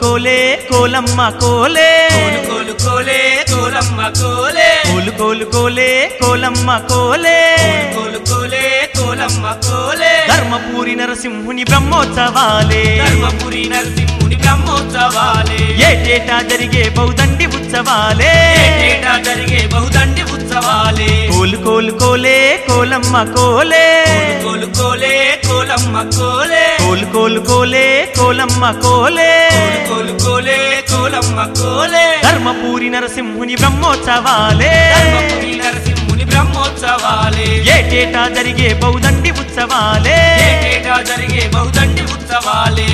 కోలే కోలమ్మ కోలే కోలు కోలు కోలే కోలమ్మ కోలే కోలు కోలు కోలే కోలమ్మ కోలే కోలు కోలే కోలమ్మ కోలే ధర్మపూరి నరసింహుని బ్రహ్మోత్సవాలే ధర్మపురి నరసింహుని బ్రహ్మోత్సవాలే ఏటేటా జరిగే బౌదండి ఉత్సవాలే ఏటేటా జరిగే బహుదండి ఉత్సవాలే కోలు కోలు కోలే కోలమ్మ కోలే కోలు కోలే కోలమ్మ కోలే కోలు కోలు కోలే కోలమ్మ కోలే కోలు కోలే కోలమ్మ కోలే ధర్మపూరి నరసింహుని బ్రహ్మోత్సవాలే ధర్మపురి నరసింహుని బ్రహ్మోత్సవాలే ఏటేటా జరిగే బౌదండి ఉత్సవాలే ఏటేటా జరిగే బహుదండి ఉత్సవాలే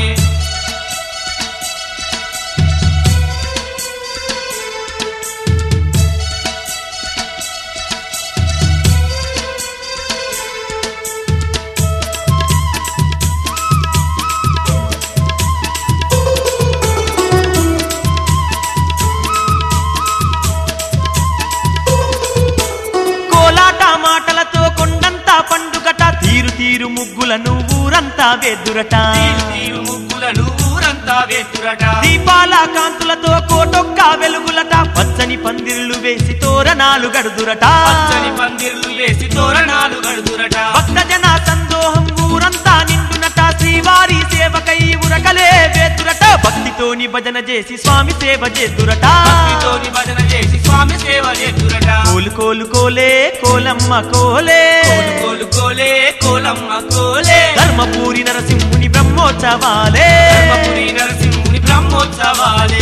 కోలాట మాటలతో కొండంతా పండుగట తీరు తీరు ముగ్గులను ఊరంతా వెదురట తీరు తీరు ముగ్గులను ఊరంతా వేతురట దీపాల కాంతులతో కోటొక్క వెలుగులట పచ్చని పందిర్లు వేసి తోరణాలు గడుదురట పచ్చని పందిర్లు వేసి తోరణాలు గడుదురట భక్తజన సందోహం ఊరంతా నిండునట శ్రీవారి సేవకై ఉరకలే వేతురట భక్తితోని భజన చేసి స్వామి సేవ చేతురట భక్తితోని భజన చేసి స్వామి సేవ చేతురట కోలు కోలు కోలే కోలమ్మ కోలే కోలు కోలు కోలే కోలమ్మ కోలే ధర్మపూరి నరసింహుని బ్రహ్మోత్సవాలే ధర్మపురి నరసింహుని బ్రహ్మోత్సవాలే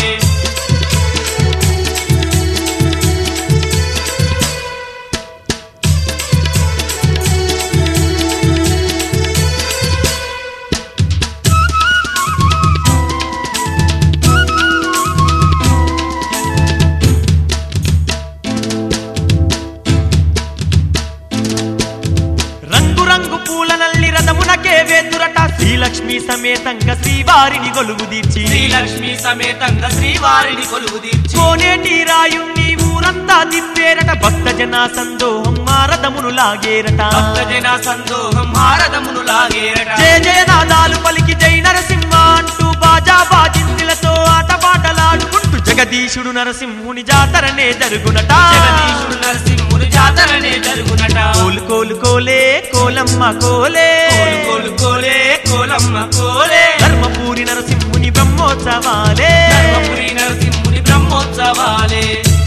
రంగు రంగు పూల నల్లి రథమునకే వేతురట శ్రీలక్ష్మి సమేతంగా శ్రీవారిని గొలుగు తీర్చి శ్రీలక్ష్మి సమేతంగా శ్రీవారిని కొలువు తీర్చి కోనేటి రాయుణ్ణి ఊరంతా తిప్పేరట భక్తజన సందోహం మా రథమును లాగేరట భక్తజన సందోహం భారతమును లాగేరట జయ జయనాదాలు పలికి జై నరసింహ అంటూ బాజా బాజింతులతో ఆటపాటలాడుకుంటూ జగదీశుడు నరసింహుని జాతరనే జరుగునట జగదీశుడు నరసింహుని జాతరనే జరుగునట కోలు కోలు కోలే కోలమ్మ కోలే కోలు కోలు కోలే కోలమ్మ కోలే ధర్మపూరి నరసింహుని బ్రహ్మోత్సవాలే ధర్మపురి నరసింహుని బ్రహ్మోత్సవాలే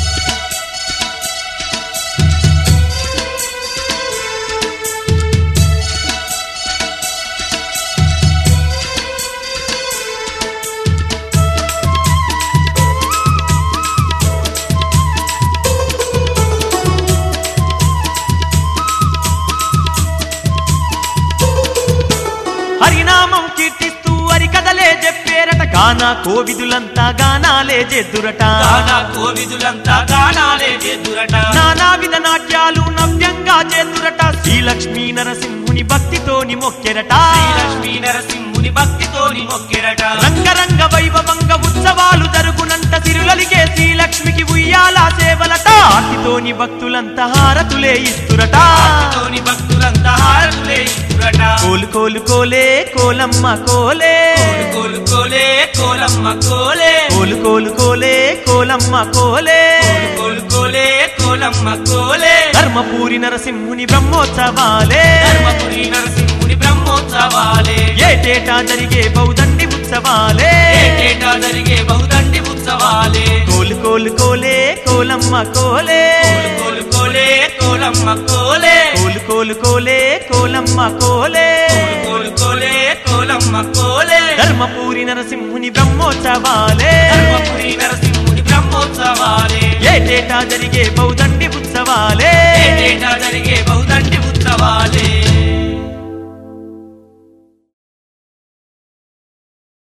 హరినామం కీర్తిస్తూ హరికథలే చెప్పేరట గానా కోవిదులంతా గానాలే చేద్దురట గానా కోవిదులంతా గానాలే చేదురట నానావిధ నాట్యాలు నవ్యంగా చేద్దురట శ్రీలక్ష్మీ నరసింహుని భక్తితోని మొక్కెరట శ్రీలక్ష్మీ నరసింహుని భక్తితోని మొక్కెరట రంగరంగ వైభవంగ ఉత్సవాలు జరుగునంట సిరులలిగే శ్రీలక్ష్మికి ఉయ్యాల సేవలట ఆర్తితోని భక్తులంతా హారతులే ఇస్తురట భక్తితోని భక్తులంతా హారతులే ఇస్తురట కోలు కోలు కోలే కోలమ్మ కోలే కోలు కోలు కోలే కోలమ్మ కోలే కోలు కోలు కోలే కోలమ్మ కోలే కోలు కోలు కోలే కోలమ్మ కోలే ధర్మపూరి నరసింహుని బ్రహ్మోత్సవాలే ధర్మపురి నరసింహుని బ్రహ్మోత్సవాలే ఏటేటా జరిగే బౌదండి ఉత్సవాలే ఏటేటా జరిగే బహుదండి ఉత్సవాలే కోలు కోలు కోలే కోలమ్మ కోలే కోలు కోలు కోలే కోలమ్మ కోలే కోలు కోలు కోలే కోలమ్మ కోలే కోలు కోలు కోలే కోలమ్మ కోలే ధర్మపూరి నరసింహుని బ్రహ్మోత్సవాలే ధర్మపురి నరసింహుని బ్రహ్మోత్సవాలే ఏటేటా జరిగే బౌ